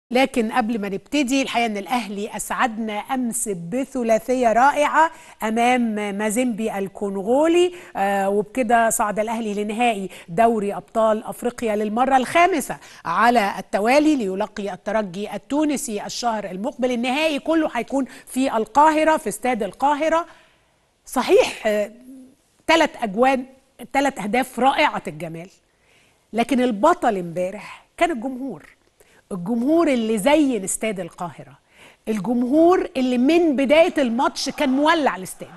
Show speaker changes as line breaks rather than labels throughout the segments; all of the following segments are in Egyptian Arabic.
لكن قبل ما نبتدي الحقيقه ان الاهلي اسعدنا امس بثلاثيه رائعه امام مازيمبي الكونغولي آه وبكده صعد الاهلي لنهائي دوري ابطال افريقيا للمره الخامسه على التوالي ليلقي الترجي التونسي الشهر المقبل النهائي كله هيكون في القاهره في استاد القاهره صحيح ثلاث آه اجوان ثلاث اهداف رائعه الجمال لكن البطل امبارح كان الجمهور الجمهور اللي زين استاد القاهرة الجمهور اللي من بداية الماتش كان مولع الاستاد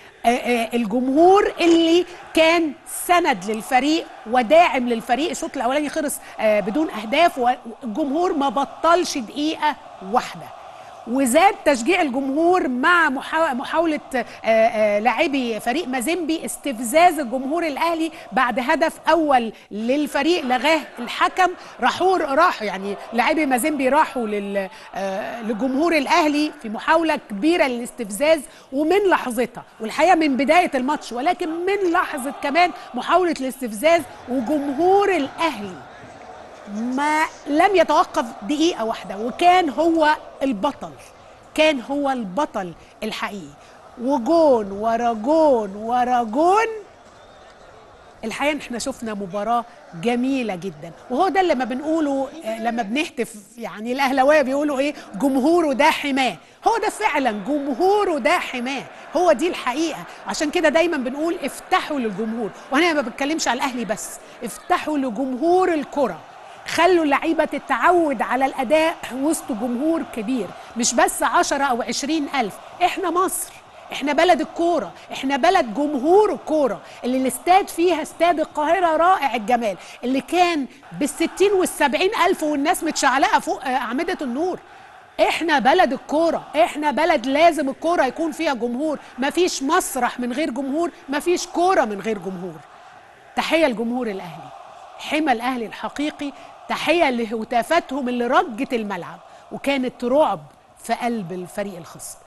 الجمهور اللي كان سند للفريق وداعم للفريق الشوط الاولاني خلص بدون اهداف والجمهور ما بطلش دقيقه واحده وزاد تشجيع الجمهور مع محاولة لاعبي فريق مازيمبي استفزاز الجمهور الأهلي بعد هدف أول للفريق لغاه الحكم راحوا راحوا يعني لاعبي مازيمبي راحوا للجمهور الأهلي في محاولة كبيرة للاستفزاز ومن لحظتها والحقيقة من بداية الماتش ولكن من لحظة كمان محاولة الاستفزاز وجمهور الأهلي ما لم يتوقف دقيقة واحدة وكان هو البطل كان هو البطل الحقيقي وجون ورا جون ورا جون الحقيقة احنا شفنا مباراة جميلة جدا وهو ده اللي ما بنقوله لما بنهتف يعني الأهلاوية بيقولوا ايه جمهوره ده حماه هو ده فعلا جمهوره ده حماه هو دي الحقيقة عشان كده دايما بنقول افتحوا للجمهور وانا ما بتكلمش على الأهلي بس افتحوا لجمهور الكرة خلوا اللعيبة تتعود على الأداء وسط جمهور كبير مش بس عشرة أو عشرين ألف إحنا مصر إحنا بلد الكورة إحنا بلد جمهور الكورة اللي الاستاد فيها استاد القاهرة رائع الجمال اللي كان بالستين والسبعين ألف والناس متشعلقة فوق أعمدة النور احنا بلد الكوره احنا بلد لازم الكوره يكون فيها جمهور مفيش مسرح من غير جمهور مفيش كوره من غير جمهور تحيه لجمهور الاهلي حمى الاهلي الحقيقي تحيه لهتافاتهم اللي رجت الملعب وكانت رعب في قلب الفريق الخصم